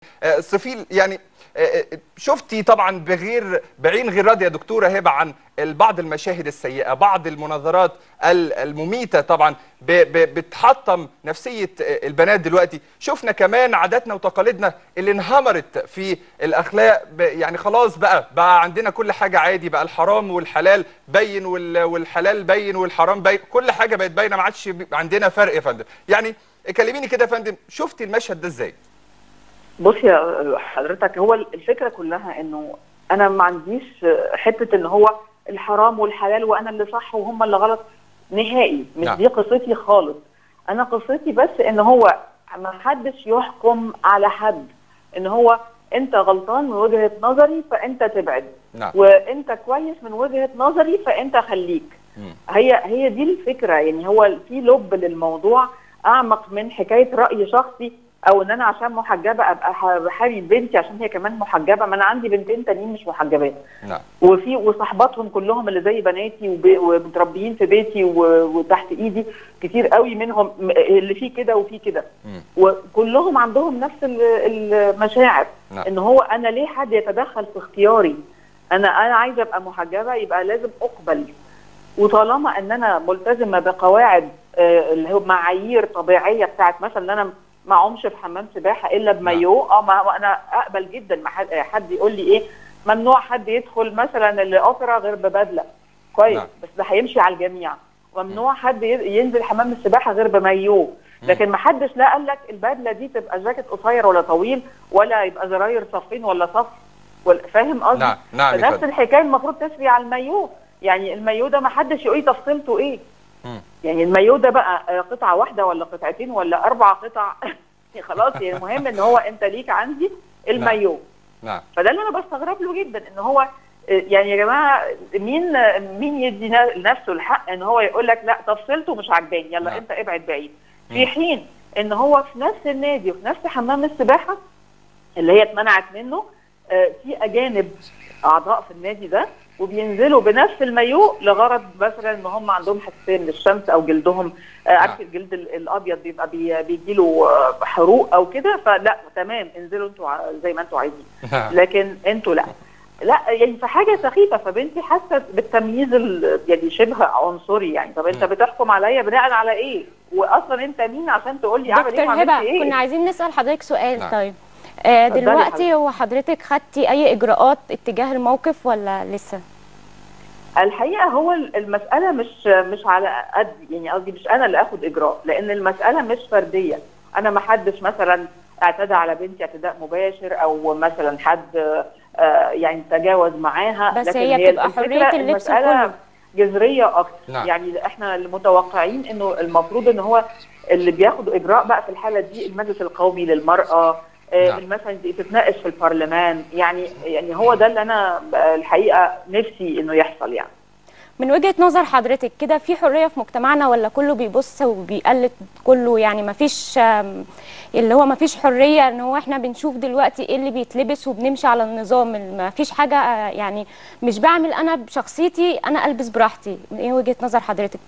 آه، صفيل يعني آه، آه، شفتي طبعا بغير بعين غير راضيه يا دكتوره هبه عن بعض المشاهد السيئه بعض المناظرات ال- المميته طبعا ب- ب- بتحطم نفسيه آه، البنات دلوقتي شفنا كمان عاداتنا وتقاليدنا اللي انهمرت في الاخلاق ب- يعني خلاص بقى بقى عندنا كل حاجه عادي بقى الحرام والحلال بين وال- والحلال بين والحرام بين كل حاجه بقت باينه ما عادش بي- عندنا فرق يا فندم يعني كلميني كده يا فندم شفتي المشهد ده ازاي بص يا حضرتك هو الفكره كلها انه انا ما عنديش حته ان هو الحرام والحلال وانا اللي صح وهم اللي غلط نهائي مش نعم. دي قصتي خالص انا قصتي بس ان هو ما حدش يحكم على حد ان هو انت غلطان من وجهه نظري فانت تبعد نعم وانت كويس من وجهه نظري فانت خليك مم. هي هي دي الفكره يعني هو في لب للموضوع اعمق من حكايه راي شخصي او ان انا عشان محجبه ابقى ح- بحامي بنتي عشان هي كمان محجبه ما انا عندي بنتين تانيين مش محجبات نعم وفي وصحباتهم كلهم اللي زي بناتي وب- ومتربيين في بيتي و- وتحت ايدي كتير قوي منهم م- اللي فيه كده وفيه كده مم. وكلهم عندهم نفس ال- المشاعر نعم. ان هو انا ليه حد يتدخل في اختياري انا انا عايزه ابقى محجبه يبقى لازم اقبل وطالما ان انا ملتزمه بقواعد آه، اللي هو معايير طبيعيه بتاعت مثلا ان انا ما اعومش في حمام سباحه الا بمايو اه ما هو انا اقبل جدا ما حد, حد يقول لي ايه ممنوع حد يدخل مثلا الاوبرا غير ببدله كويس نعم. بس ده هيمشي على الجميع ممنوع حد ي- ينزل حمام السباحه غير بمايو لكن ما حدش لا قال لك البدله دي تبقى جاكيت قصير ولا طويل ولا يبقى زراير صفين ولا صف ولا- فاهم قصدي؟ نعم نعم يا فنفس فندم الحكايه المفروض تسري على المايو يعني المايو ده ما حدش يقول لي تفصيلته ايه مم. يعني المايو ده بقى آه، قطعه واحده ولا قطعتين ولا اربع قطع خلاص يعني المهم ان هو انت ليك عندي المايو نعم فده اللي انا بستغرب له جدا ان هو آه، يعني يا جماعه مين آه، مين يدي نا- لنفسه الحق ان هو يقول لك لا تفصيلته مش عجباني يلا نعم. انت ابعد بعيد مم. في حين ان هو في نفس النادي وفي نفس حمام السباحه اللي هي اتمنعت منه آه، في اجانب اعضاء في النادي ده وبينزلوا بنفس المايو لغرض مثلا ان هم عندهم حساسيه من الشمس او جلدهم آه، عارف الجلد ال- الابيض بيبقى بي- بيجي له آه، حروق او كده فلا تمام انزلوا انتوا ع- زي ما انتوا عايزين نعم لكن انتوا لا لا يعني في حاجه سخيفه فبنتي حاسه بالتمييز ال- يعني شبه عنصري يعني طب انت مم. بتحكم عليا بناء على ايه؟ واصلا انت مين عشان تقول لي اعمل ايه دكتور وما اعملش هبه ايه؟ كنا عايزين نسال حضرتك سؤال نعم. طيب آه اتفضلي يا دلوقتي حبيبتي. هو حضرتك خدتي اي اجراءات اتجاه الموقف ولا لسه الحقيقه هو المساله مش مش على قد يعني قصدي مش انا اللي اخد اجراء لان المساله مش فرديه انا ما حدش مثلا اعتدى على بنتي اعتداء مباشر او مثلا حد آه، يعني تجاوز معاها بس لكن هي بتبقى الفكرة حرية اللبس المسألة الكل. جذريه اكتر نعم. يعني احنا المتوقعين انه المفروض ان هو اللي بياخد اجراء بقى في الحاله دي المجلس القومي للمراه آه، نعم. مثلا دي تتناقش في البرلمان يعني يعني هو ده اللي انا آه، الحقيقه نفسي انه يحصل يعني من وجهه نظر حضرتك كده في حريه في مجتمعنا ولا كله بيبص وبيقلد كله يعني ما فيش اللي هو ما فيش حريه ان هو احنا بنشوف دلوقتي ايه اللي بيتلبس وبنمشي على النظام ما فيش حاجه آه، يعني مش بعمل انا بشخصيتي انا البس براحتي ايه وجهه نظر حضرتك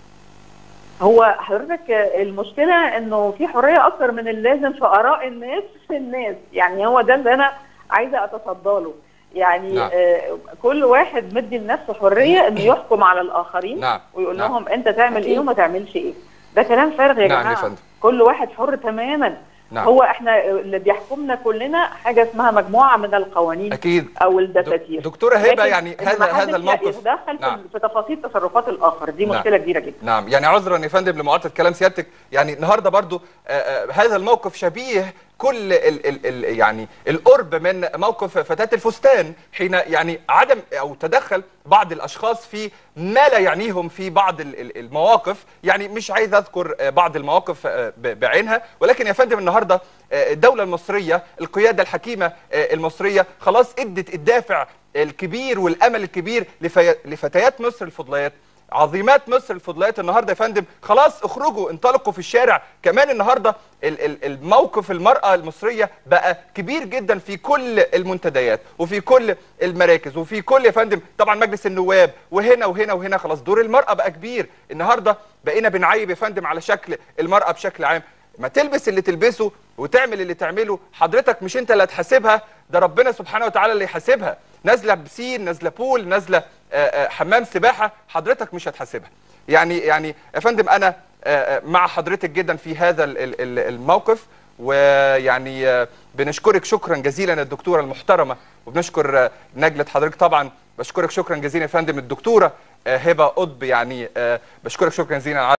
هو حضرتك المشكله انه في حريه اكتر من اللازم في اراء الناس في الناس يعني هو ده اللي انا عايزه اتصدى له يعني نعم. آه كل واحد مدي لنفسه حريه انه يحكم على الاخرين نعم. ويقول نعم. لهم انت تعمل أكيد. ايه وما تعملش ايه ده كلام فارغ يا نعم يا جماعه فندم. كل واحد حر تماما نعم هو احنا اللي بيحكمنا كلنا حاجه اسمها مجموعه من القوانين اكيد او دك- الدساتير دكتوره هبه لكن يعني إن هذا ما هذا حدش الموقف يتدخل نعم. في- في تفاصيل تصرفات الاخر دي نعم. مشكله كبيره جدا نعم يعني عذرا يا فندم لمعارضه كلام سيادتك يعني النهارده برضو آه، آه، هذا الموقف شبيه كل ال ال ال يعني القرب من موقف فتاه الفستان حين يعني عدم او تدخل بعض الاشخاص في ما لا يعنيهم في بعض ال- ال- المواقف يعني مش عايز اذكر آه، بعض المواقف آه، ب- بعينها ولكن يا فندم النهارده آه، الدوله المصريه القياده الحكيمه آه، المصريه خلاص ادت الدافع الكبير والامل الكبير لفي- لفتيات مصر الفضليات عظيمات مصر الفضليات النهارده يا فندم خلاص اخرجوا انطلقوا في الشارع كمان النهارده ال- ال- الموقف المراه المصريه بقى كبير جدا في كل المنتديات وفي كل المراكز وفي كل يا فندم طبعا مجلس النواب وهنا وهنا وهنا خلاص دور المراه بقى كبير النهارده بقينا بنعيب يا فندم على شكل المراه بشكل عام ما تلبس اللي تلبسه وتعمل اللي تعمله حضرتك مش انت اللي هتحاسبها ده ربنا سبحانه وتعالى اللي يحاسبها نازله بسين نازله بول نازله آه، آه، حمام سباحه حضرتك مش هتحاسبها يعني يعني يا فندم انا آه، آه، مع حضرتك جدا في هذا ال- ال- ال- الموقف ويعني آه، بنشكرك شكرا جزيلا الدكتوره المحترمه وبنشكر آه، نجله حضرتك طبعا بشكرك شكرا جزيلا يا فندم الدكتوره آه، هبه قطب يعني آه، بشكرك شكرا جزيلا على